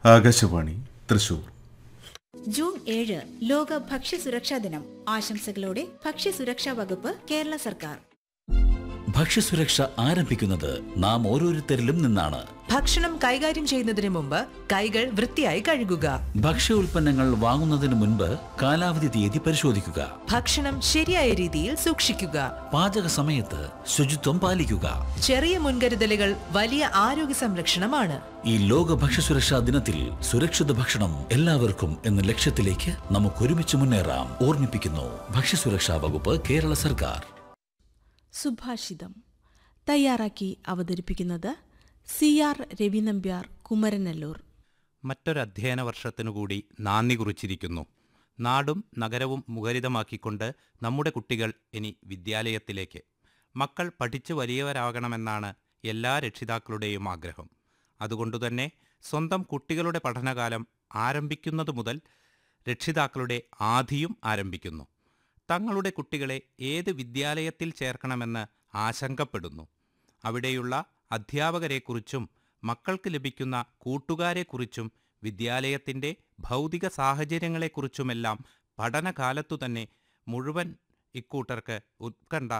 Akashvani Thrissur June ഏഴ് ലോക ഭക്ഷ്യസുരക്ഷാ ദിനം ആശംസകളോടെ ഭക്ഷ്യസുരക്ഷാ വകുപ്പ് കേരള സർക്കാർ ഭക്ഷ്യസുരക്ഷ ആരംഭിക്കുന്നത് നാം ഓരോരുത്തരിലും നിന്നാണ് ഭക്ഷണം കൈകാര്യം ചെയ്യുന്നതിന് മുമ്പ് കൈകൾ വൃത്തിയായി കഴുകുക ഭക്ഷ്യ ഉൽപ്പന്നങ്ങൾ വാങ്ങുന്നതിന് മുൻപ് കാലാവധി തീയതി പരിശോധിക്കുക ഭക്ഷണം ശരിയായ രീതിയിൽ സൂക്ഷിക്കുക പാചക സമയത്ത് ശുചിത്വം പാലിക്കുക ചെറിയ മുൻകരുതലുകൾ വലിയ ആരോഗ്യ സംരക്ഷണമാണ് ഈ ലോക ഭക്ഷ്യസുരക്ഷാ ദിനത്തിൽ സുരക്ഷിത ഭക്ഷണം എല്ലാവർക്കും എന്ന ലക്ഷ്യത്തിലേക്ക് നമുക്ക് ഒരുമിച്ച് മുന്നേറാം ഓർമ്മിപ്പിക്കുന്നു ഭക്ഷ്യസുരക്ഷാ വകുപ്പ് കേരള സർക്കാർ സുഭാഷിതം തയ്യാറാക്കി അവതരിപ്പിക്കുന്നത് സി ആർ രവിനമ്പ്യാർ കുമരനല്ലൂർ മറ്റൊരു അധ്യയന വർഷത്തിനു കൂടി നാന്ദി കുറിച്ചിരിക്കുന്നു നാടും നഗരവും മുഖരിതമാക്കിക്കൊണ്ട് നമ്മുടെ കുട്ടികൾ ഇനി വിദ്യാലയത്തിലേക്ക് മക്കൾ പഠിച്ചു വലിയവരാകണമെന്നാണ് എല്ലാ രക്ഷിതാക്കളുടെയും ആഗ്രഹം അതുകൊണ്ടുതന്നെ സ്വന്തം കുട്ടികളുടെ പഠനകാലം ആരംഭിക്കുന്നത് മുതൽ രക്ഷിതാക്കളുടെ ആധിയും ആരംഭിക്കുന്നു തങ്ങളുടെ കുട്ടികളെ ഏത് വിദ്യാലയത്തിൽ ചേർക്കണമെന്ന് ആശങ്കപ്പെടുന്നു അവിടെയുള്ള അധ്യാപകരെക്കുറിച്ചും മക്കൾക്ക് ലഭിക്കുന്ന കൂട്ടുകാരെക്കുറിച്ചും വിദ്യാലയത്തിൻ്റെ ഭൗതിക സാഹചര്യങ്ങളെക്കുറിച്ചുമെല്ലാം പഠനകാലത്തു തന്നെ മുഴുവൻ ഇക്കൂട്ടർക്ക് ഉത്കണ്ഠ